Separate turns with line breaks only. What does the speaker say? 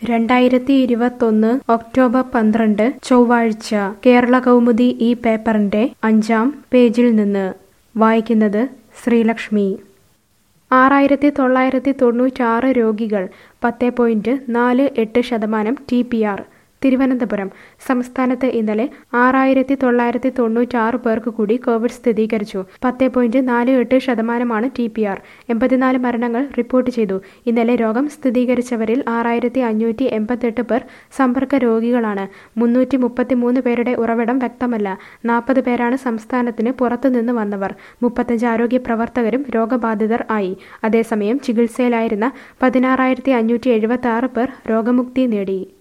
രണ്ടായിരത്തി ഇരുപത്തൊന്ന് ഒക്ടോബർ പന്ത്രണ്ട് ചൊവ്വാഴ്ച കേരള കൗമുദി ഈ പേപ്പറിന്റെ അഞ്ചാം പേജിൽ നിന്ന് വായിക്കുന്നത് ശ്രീലക്ഷ്മി ആറായിരത്തി തൊള്ളായിരത്തി തൊണ്ണൂറ്റാറ് രോഗികൾ പത്ത് പോയിന്റ് നാല് എട്ട് ശതമാനം ടി പി ആർ തിരുവനന്തപുരം സംസ്ഥാനത്ത് ഇന്നലെ ആറായിരത്തി തൊള്ളായിരത്തി തൊണ്ണൂറ്റാറ് പേർക്ക് കൂടി കോവിഡ് സ്ഥിരീകരിച്ചു പത്ത് പോയിന്റ് നാല് എട്ട് ശതമാനമാണ് ടി പി ആർ എൺപത്തിനാല് മരണങ്ങൾ റിപ്പോർട്ട് ചെയ്തു ഇന്നലെ രോഗം സ്ഥിരീകരിച്ചവരിൽ ആറായിരത്തി അഞ്ഞൂറ്റി എൺപത്തെട്ട് പേർ സമ്പർക്ക രോഗികളാണ് മുന്നൂറ്റി മുപ്പത്തിമൂന്ന് പേരുടെ ഉറവിടം വ്യക്തമല്ല നാൽപ്പത് പേരാണ് സംസ്ഥാനത്തിന് പുറത്തുനിന്ന് വന്നവർ മുപ്പത്തഞ്ച് ആരോഗ്യ പ്രവർത്തകരും രോഗബാധിതർ ആയി അതേസമയം ചികിത്സയിലായിരുന്ന പതിനാറായിരത്തി അഞ്ഞൂറ്റി എഴുപത്തി ആറ് പേർ രോഗമുക്തി നേടി